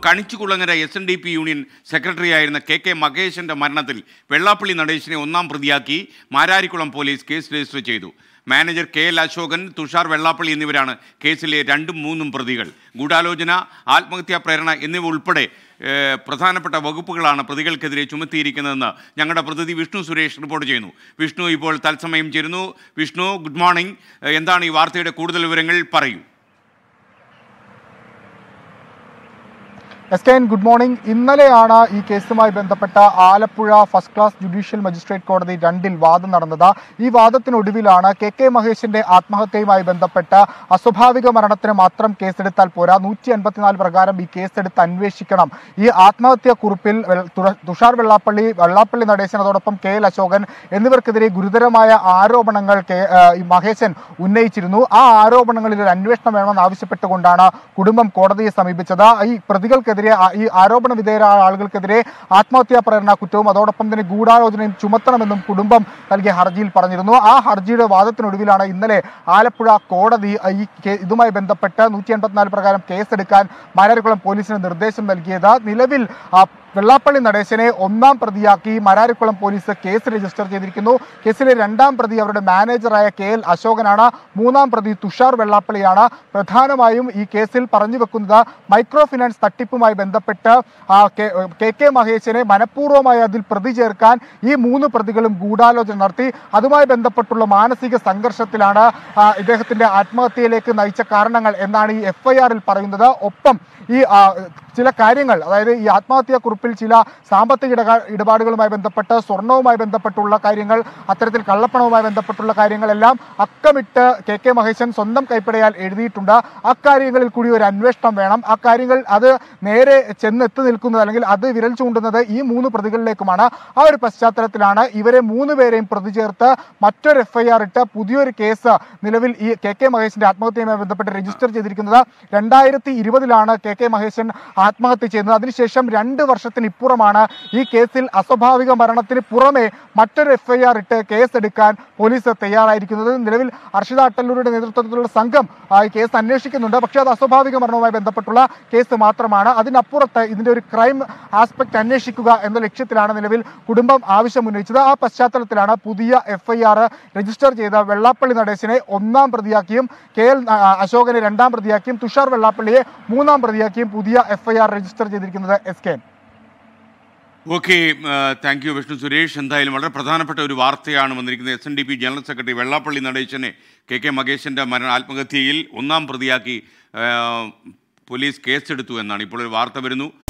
കണിച്ചുകുളങ്ങര S N D P union സെക്രട്ടറിയായിരുന്ന K K മകേശന്റെ മരണത്തിൽ വെള്ളാപ്പള്ളി നടേശനെ ഒന്നാം പ്രതിയാക്കി മാരാരിക്കുളം പോലീസ് കേസ് രജിസ്റ്റർ ചെയ്തു manager K L Ashokan Thushar Vellappally എന്നിവരാണ് കേസിലെ രണ്ടും മൂന്നും പ്രതികൾ ഗൂഢാലോചന ആത്മഹത്യാ പ്രേരണ എന്നിവ ഉൾപ്പെടെ ഏഹ്, പ്രധാനപ്പെട്ട വകുപ്പുകളാണ് പ്രതികൾക്കെതിരെ ചുമത്തിയിരിക്കുന്നതെന്ന് ഞങ്ങളുടെ പ്രതിനിധി വിഷ്ണു സുരേഷ് റിപ്പോർട്ട് ചെയ്യുന്നു വിഷ്ണു ഇപ്പോൾ തത്സമയം ചേരുന്നു വിഷ്ണു ഗുഡ് മോർണിംഗ് ഏഹ്, എന്താണ് ഈ വാർത്തയുടെ കൂടുതൽ വിവരങ്ങൾ പറയൂ S K N good morning ഇന്നലെയാണ് ഈ കേസുമായി ബന്ധപ്പെട്ട Alappuzha first class judicial magistrate കോടതി രണ്ടിൽ വാദം നടന്നത് ഈ വാദത്തിനൊടുവിലാണ് കെ കെ മഹേഷിന്റെ ആത്മഹത്യയുമായി ബന്ധപ്പെട്ട അസ്വാഭാവിക മരണത്തിന് മാത്രം കേസെടുത്താൽ പോരാ നൂറ്റി അൻപത്തിനാല് പ്രകാരം ഈ കേസെടുത്ത് അന്വേഷിക്കണം ഈ ആത്മഹത്യാ കുറിപ്പിൽ വെൾ- തുറ- തുഷാർ വെള്ളാപ്പള്ളി വെള്ളാപ്പള്ളി നടേശൻ അതോടൊപ്പം കെ എൽ അശോകൻ എന്നിവർക്കെതിരെ ഗുരുതരമായ ആരോപണങ്ങൾ കെ ആ, ഈ മഹേശൻ ഉന്നയിച്ചിരുന്നു ആ ആരോപണങ്ങളിൽ ഒരു അന്വേഷണം വേണമെന്ന് ആവശ്യപ്പെട്ടുകൊണ്ടാണ് കുടുംബം കോടതിയെ സമീപിച്ചത് ഈ പ്രതികൾക്കെതിരെ ആ- ഈ ആരോപണ വിധേയരായ ആളുകൾക്കെതിരെ ആത്മഹത്യാ പ്രേരണ കുറ്റവും അതോടൊപ്പം തന്നെ ഗൂഢാലോചനയും ചുമത്തണമെന്നും കുടുംബം നൽകിയ ഹർജിയിൽ പറഞ്ഞിരുന്നു ആ ഹർജിയുടെ വാദത്തിനൊടുവിലാണ് ഇന്നലെ ആലപ്പുഴ കോടതി ആ, ഈ കേ- ഇതുമായി ബന്ധപ്പെട്ട് നൂറ്റി എൺപത്തിനാല് പ്രകാരം കേസെടുക്കാൻ മാരാരിക്കുളം പോലീസിന് നിർദ്ദേശം നൽകിയത് നിലവിൽ ആ, വെള്ളാപ്പള്ളി നടേശനെ ഒന്നാം പ്രതിയാക്കി മരാരിക്കുളം പോലീസ് കേസ് രജിസ്റ്റർ ചെയ്തിരിക്കുന്നു കേസിലെ രണ്ടാം പ്രതി അവരുടെ മാനേജറായ കെ എൽ അശോകനാണ് മൂന്നാം പ്രതി തുഷാർ വെള്ളാപ്പള്ളിയാണ് പ്രധാനമായും ഈ കേസിൽ പറഞ്ഞു വെക്കുന്നത് മൈക്രോ ഫിനാൻസ് തട്ടിപ്പുമായി ബന്ധപ്പെട്ട് ആ, കെ കെ കെ മഹേശനെ മനഃപൂർവ്വമായി അതിൽ പ്രതി ചേർക്കാൻ ഈ മൂന്ന് പ്രതികളും ഗൂഢാലോചന നടത്തി അതുമായി ബന്ധപ്പെട്ടുള്ള മാനസിക സംഘർഷത്തിലാണ് ആ, ഇദ്ദേഹത്തിന്റെ ആത്മഹത്യയിലേക്ക് നയിച്ച കാരണങ്ങൾ എന്നാണ് ഈ എഫ്ഐആറിൽ പറയുന്നത് ഒപ്പം ഈ ആ, ചില കാര്യങ്ങൾ അതായത് ഈ ആത്മഹത്യാ കുറിപ്പിൽ ചില സാമ്പത്തിക ഇടപാ- ഇടപാടുകളുമായി ബന്ധപ്പെട്ട് സ്വർണവുമായി ബന്ധപ്പെട്ടുള്ള കാര്യങ്ങൾ അത്തരത്തിൽ കള്ളപ്പണവുമായി ബന്ധപ്പെട്ടുള്ള കാര്യങ്ങളെല്ലാം അക്കമിട്ട് കെ കെ മഹേശൻ സ്വന്തം കൈപ്പടയാൽ എഴുതിയിട്ടുണ്ട് അക്കാര്യങ്ങളിൽ കൂടി ഒരു അന്വേഷണം വേണം അക്കാര്യങ്ങൾ അത് നേരെ ചെന്ന് എത്തി നിൽക്കുന്നത് അല്ലെങ്കിൽ അത് വിരൽ ചൂണ്ടുന്നത് ഈ മൂന്ന് പ്രതികളിലേക്കുമാണ് ആ ഒരു പശ്ചാത്തലത്തിലാണ് ഇവരെ മൂന്ന് പേരെയും പ്രതി ചേർത്ത് മറ്റൊരു എഫ്ഐആർ ഇട്ട് പുതിയൊരു കേസ് നിലവിൽ ഈ കെ കെ മഹേഷിന്റെ ആത്മഹത്യയുമായി ബന്ധപ്പെട്ട് രജിസ്റ്റർ ചെയ്തിരിക്കുന്നത് രണ്ടായിരത്തി ഇരുപതിലാണ് കെ കെ മഹേശൻ ആത്മഹത്യ ചെയ്യുന്നത് അതിനുശേഷം രണ്ട് വർഷത്തിന് ഇപ്പുറമാണ് ഈ കേസിൽ അസ്വാഭാവിക മരണത്തിന് പുറമെ മറ്റൊരു എഫ്ഐആർ ഇട്ട് കേസെടുക്കാൻ പോലീസ് തയ്യാറായിരിക്കുന്നത് നിലവിൽ അർഷിത അട്ടല്ലൂരുടെ നേതൃത്വത്തിലുള്ള സംഘം ആ, ഈ കേസ് അന്വേഷിക്കുന്നുണ്ട് പക്ഷേ അത് അസ്വാഭാവിക മരണവുമായി ബന്ധപ്പെട്ടുള്ള കേസ് മാത്രമാണ് അതിനപ്പുറത്ത് ഇതിന്റെ ഒരു ക്രൈം ആസ്പെക്ട് അന്വേഷിക്കുക എന്ന ലക്ഷ്യത്തിലാണ് നിലവിൽ കുടുംബം ആവശ്യം ഉന്നയിച്ചത് ആ പശ്ചാത്തലത്തിലാണ് പുതിയ എഫ്ഐആർ രജിസ്റ്റർ ചെയ്ത വെള്ളാപ്പള്ളി നടേശനെ ഒന്നാം പ്രതിയാക്കിയും കെ എൽ ആ, അശോകനെ രണ്ടാം പ്രതിയാക്കിയും തുഷാർ വെള്ളാപ്പള്ളിയെ മൂന്നാം പ്രതിയാക്കിയും പുതിയ എഫ്ഐആർ രജിസ്റ്റർ ചെയ്തിരിക്കുന്നത് S K okay thank you Vishnu Suresh എന്തായാലും വളരെ പ്രധാനപ്പെട്ട ഒരു വാർത്തയാണ് വന്നിരിക്കുന്നത് S N D P general secretary Vellappally നടേശനെ കെ കെ മകേശൻ്റെ മരണ ആത്മഹത്യയിൽ ഒന്നാം പ്രതിയാക്കി ആ, പോലീസ് കേസെടുത്തു എന്നാണ് ഇപ്പോൾ ഒരു വാർത്ത വരുന്നു